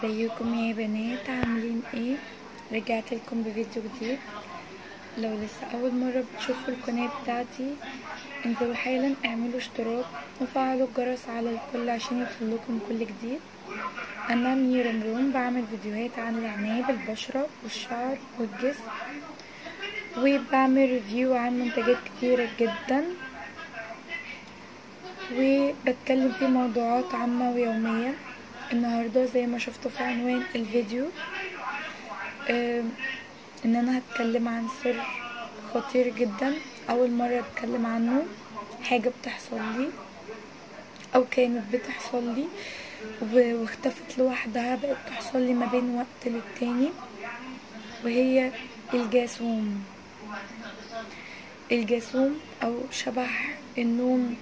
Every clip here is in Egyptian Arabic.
ازيكم يا بنات عاملين ايه رجعت لكم بفيديو جديد لو لسه اول مره بتشوفوا القناه بتاعتي انزلوا حالا اعملوا اشتراك وفعلوا الجرس على الكل عشان يوصلكم كل جديد انا ميرا مروم بعمل فيديوهات عن العناية بالبشره والشعر والجسم وبعمل ريفيو عن منتجات كتيره جدا وبتكلم في موضوعات عامه ويوميه النهارده زي ما شفتوا في عنوان الفيديو آه ان انا هتكلم عن سر خطير جدا اول مره اتكلم عنه حاجه بتحصل لي او كانت بتحصل لي واختفت لوحدها بقت تحصل لي ما بين وقت للتاني وهي الجاسوم الجاسوم او شبح النوم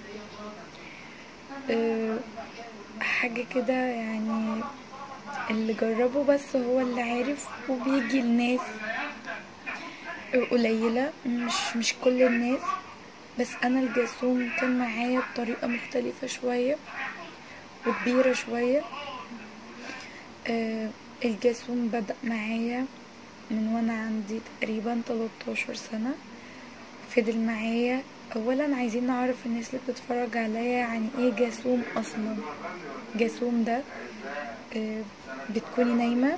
أه حاجة كده يعني اللي جربه بس هو اللي عارف وبيجي الناس قليلة مش مش كل الناس بس انا الجاسوم كان معايا بطريقة مختلفة شوية وكبيرة شوية أه الجاسوم بدأ معايا من وانا عندي تقريبا 13 سنة فضل معايا اولا عايزين نعرف الناس اللي بتتفرج عليا يعني ايه جاسوم اصلا جاسوم ده آه بتكوني نايمه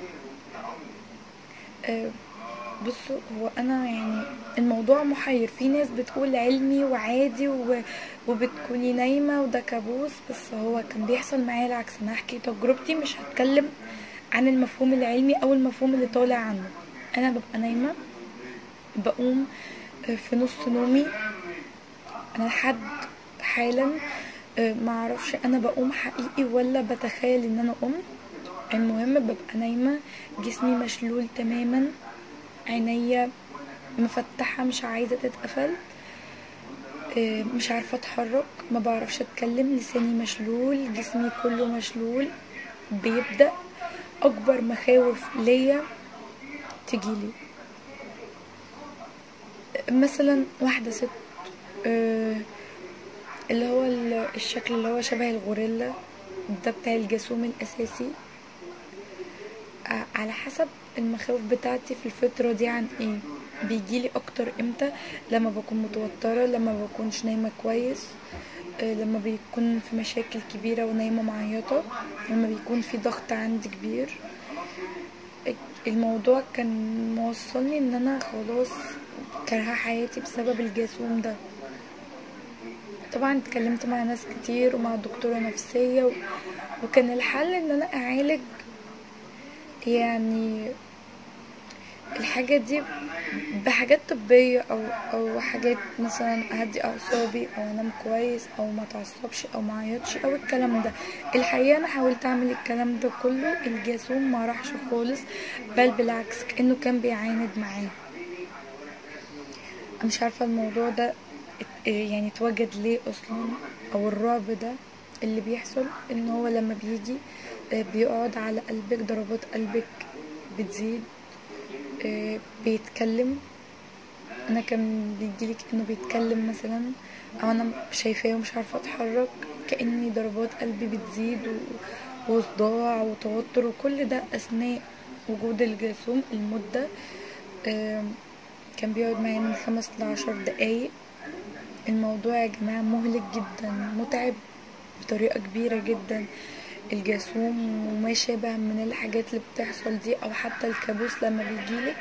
آه بصوا هو انا يعني الموضوع محير في ناس بتقول علمي وعادي وبتكوني نايمه وده كابوس بس هو كان بيحصل معايا العكس انا هحكي تجربتي مش هتكلم عن المفهوم العلمي او المفهوم اللي طالع عنه انا ببقى نايمه بقوم في نص نومي انا لحد حالا ما اعرفش انا بقوم حقيقي ولا بتخيل ان انا قمت المهم ببقى نايمه جسمي مشلول تماما عينيا مفتحه مش عايزه تتقفل مش عارفه اتحرك ما بعرفش اتكلم لساني مشلول جسمي كله مشلول بيبدا اكبر مخاوف ليا تجيلي مثلا واحده ست اللي هو الشكل اللي هو شبه الغوريلا ده بتاع الجاسوم الاساسي على حسب المخاوف بتاعتي في الفتره دي عن ايه بيجيلي اكتر امتى لما بكون متوتره لما بكونش نايمه كويس لما بيكون في مشاكل كبيره ونايمه معيطه لما بيكون في ضغط عندي كبير الموضوع كان موصلني ان انا خلاص كارهه حياتي بسبب الجاسوم ده طبعا اتكلمت مع ناس كتير ومع دكتورة نفسية و... وكان الحل ان انا اعالج يعني الحاجة دي بحاجات طبية او او حاجات مثلا اهدي اعصابي او انام كويس او ما اتعصبش او ما اعيطش او الكلام ده الحقيقة انا حاولت اعمل الكلام ده كله الجاسوم ما راحش خالص بل بالعكس كأنه كان بيعاند معاه مش عارفة الموضوع ده يعني اتوجد ليه اصلا او الرعب ده اللي بيحصل ان هو لما بيجي بيقعد على قلبك ضربات قلبك بتزيد بيتكلم انا كان بيجيلي انه بيتكلم مثلا او انا شايفاه ومش عارفه اتحرك كاني ضربات قلبي بتزيد وصداع وتوتر وكل ده اثناء وجود الجاسوم المده كان بيقعد معايا من خمس لعشر دقايق الموضوع يا جماعة مهلك جدا متعب بطريقة كبيرة جدا الجاسوم وما شابه من الحاجات اللي بتحصل دي او حتى الكابوس لما بيجيلك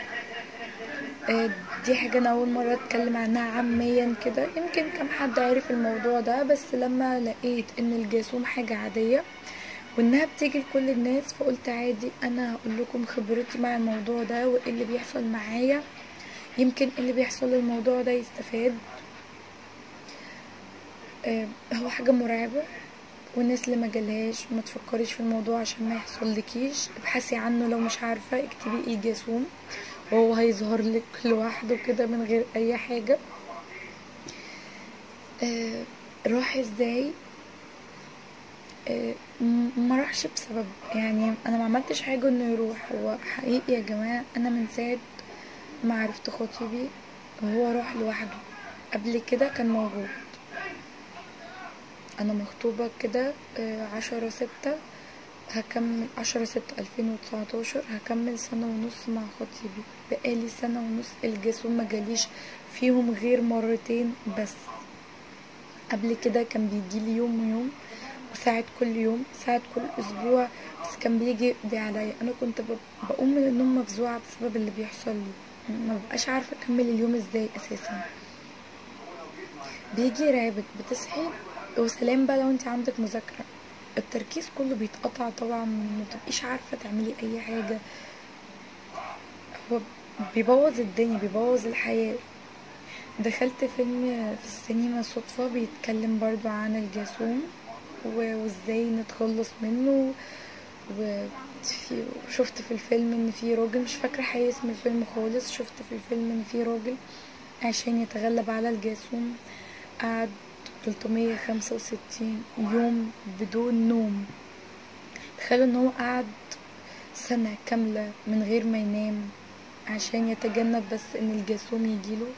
دي حاجة انا اول مرة اتكلم عنها عاميا كده يمكن كم حد عارف الموضوع ده بس لما لقيت ان الجاسوم حاجة عادية وانها بتيجي لكل الناس فقلت عادي انا هقول لكم خبرتي مع الموضوع ده وايه اللي بيحصل معايا يمكن اللي بيحصل الموضوع ده يستفاد آه هو حاجة مرعبة والناس اللي ما جالهاش ما تفكريش في الموضوع عشان ما يحصل لكيش ابحثي عنه لو مش عارفة اكتبي الجاسوم وهو هيظهر لك لوحده كده من غير اي حاجة آه راح ازاي آه ما راحش بسبب يعني انا ما عملتش حاجة انه يروح هو حقيقي يا جماعة انا من ساعة ما عرفت خطيبي وهو راح لوحده قبل كده كان موجود انا مخطوبة كده عشرة ستة هكمل عشرة ستة ألفين وتسعتاشر هكمل سنة ونص مع خطيبي بقالي سنة ونص الجاسوم مجاليش فيهم غير مرتين بس قبل كده كان بيجيلي يوم ويوم وساعات كل يوم ساعات كل اسبوع بس كان بيجي يقضي عليا انا كنت ب- بقوم من النوم مفزوعه بسبب اللي بيحصل لي ما ببقاش عارفه اكمل اليوم ازاي اساسا بيجي يرعبك بتصحي وسلام بقى لو انت عندك مذاكره التركيز كله بيتقطع طبعا ما تبقيش عارفه تعملي اي حاجه هو بيبوظ الدنيا بيبوظ الحياه دخلت فيلم في السينما صدفة بيتكلم برضو عن الجاسوم و- وازاي نتخلص منه وفي شفت في الفيلم ان في راجل مش فاكرة حقيقي اسم الفيلم خالص شفت في الفيلم ان في راجل عشان يتغلب على الجاسوم قعد 365 يوم بدون نوم تخيلوا ان هو قعد سنة كاملة من غير ما ينام عشان يتجنب بس ان الجاسوم يجيله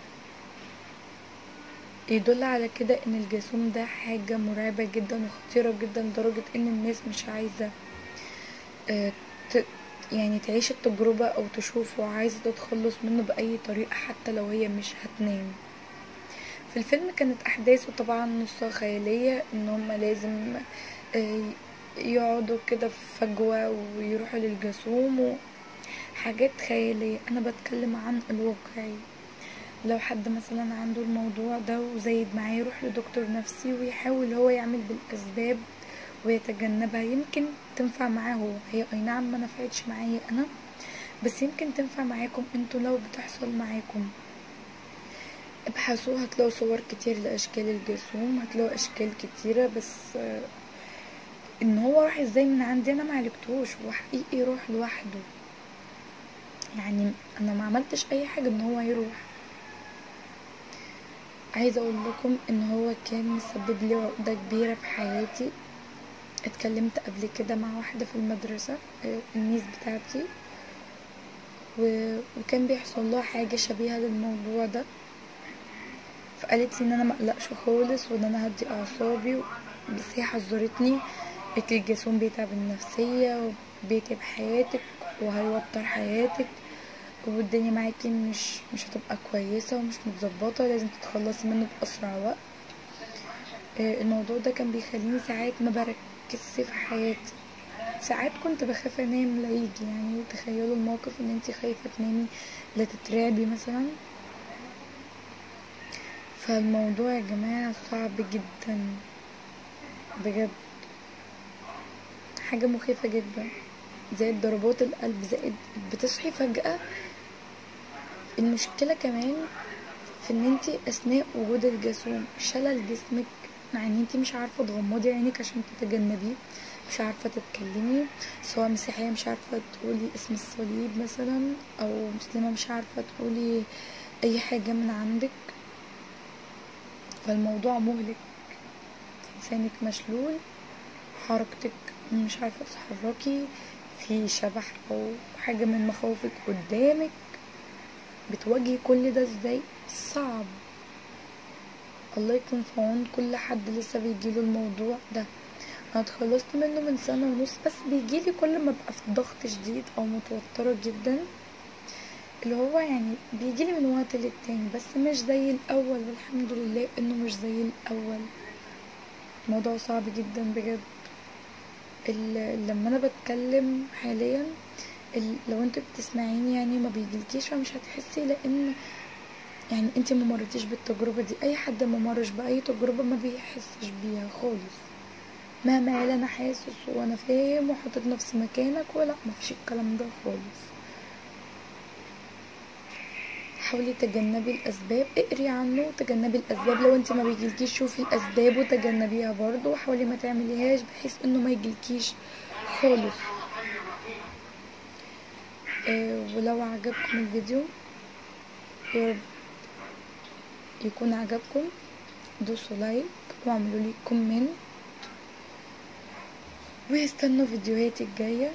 يدل على كده ان الجاسوم ده حاجة مرعبة جدا وخطيرة جدا لدرجة ان الناس مش عايزة آه، ت- يعني تعيش التجربة او تشوفه وعايزة تتخلص منه بأي طريقة حتى لو هي مش هتنام في الفيلم كانت احداثه طبعا نصها خيالية ان هما لازم آه، يقعدوا كده في فجوة ويروحوا للجاسوم وحاجات خيالية انا بتكلم عن الواقعي لو حد مثلا عنده الموضوع ده وزايد معاه يروح لدكتور نفسي ويحاول هو يعمل بالاسباب ويتجنبها يمكن تنفع معاه هو هي اي نعم ما نفعتش معايا انا بس يمكن تنفع معاكم انتوا لو بتحصل معاكم ابحثوا هتلاقوا صور كتير لاشكال الجاسوم هتلاقوا اشكال كتيرة بس آه، ان هو راح ازاي من عندي انا معالجتوش هو حقيقي يروح لوحده يعني انا ما عملتش اي حاجة ان هو يروح عايزة اقول لكم ان هو كان مسبب لي عقدة كبيرة في حياتي اتكلمت قبل كده مع واحدة في المدرسة آه، الميس بتاعتي و... وكان بيحصل لها حاجة شبيهة للموضوع ده فقالت لي ان انا مقلقش خالص وان انا هدي اعصابي بس هي حذرتني قالت لي الجاسوم بيتعب النفسية وبيتعب حياتك وهيوتر حياتك والدنيا معاكي مش مش هتبقى كويسة ومش متظبطة لازم تتخلصي منه بأسرع وقت آه، الموضوع ده كان بيخليني ساعات ما بركزش في حياتي ساعات كنت بخاف انام لا يجي يعني تخيلوا الموقف ان انتي خايفة تنامي لا تترعبي مثلا فالموضوع يا جماعة صعب جدا بجد حاجة مخيفة جدا زائد ضربات القلب زائد بتصحي فجأة المشكلة كمان في ان انتي اثناء وجود الجاسوم شلل جسمك مع ان انتي مش عارفة تغمضي عينك عشان تتجنبيه مش عارفة تتكلمي سواء مسيحية مش عارفة تقولي اسم الصليب مثلا او مسلمة مش عارفة تقولي اي حاجة من عندك فالموضوع مهلك لسانك مشلول حركتك مش عارفة تتحركي في شبح او حاجة من مخاوفك قدامك بتواجهي كل ده ازاي صعب الله يكون في عون كل حد لسه بيجيله الموضوع ده انا اتخلصت منه من سنة ونص بس بيجيلي كل ما ابقى في ضغط شديد او متوترة جدا اللي هو يعني بيجيلي من وقت للتاني بس مش زي الاول والحمد لله انه مش زي الاول الموضوع صعب جدا بجد ال- لما انا بتكلم حاليا ال- لو انت بتسمعيني يعني ما بيجيلكيش فمش هتحسي لان يعني انت ما مرتيش بالتجربه دي اي حد ما مرش باي تجربه ما بيحسش بيها خالص مهما قال انا حاسس وانا فاهم وحاطط نفسي مكانك ولا مفيش الكلام ده خالص حاولي تجنبي الاسباب اقري عنه وتجنبي الاسباب لو انت ما بيجيلكيش شوفي الاسباب وتجنبيها برضه وحاولي ما تعمليهاش بحيث انه ما يجيلكيش خالص آه، ولو عجبكم الفيديو يا رب يكون عجبكم دوسوا لايك واعملوا لي كومنت واستنوا فيديوهاتي الجاية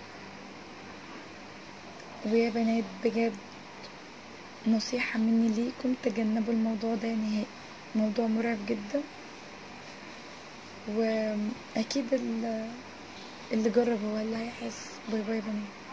ويا بنات بجد نصيحة مني ليكم تجنبوا الموضوع ده نهائي موضوع مرعب جدا واكيد ال- اللي جرب هو اللي هيحس باي باي بنات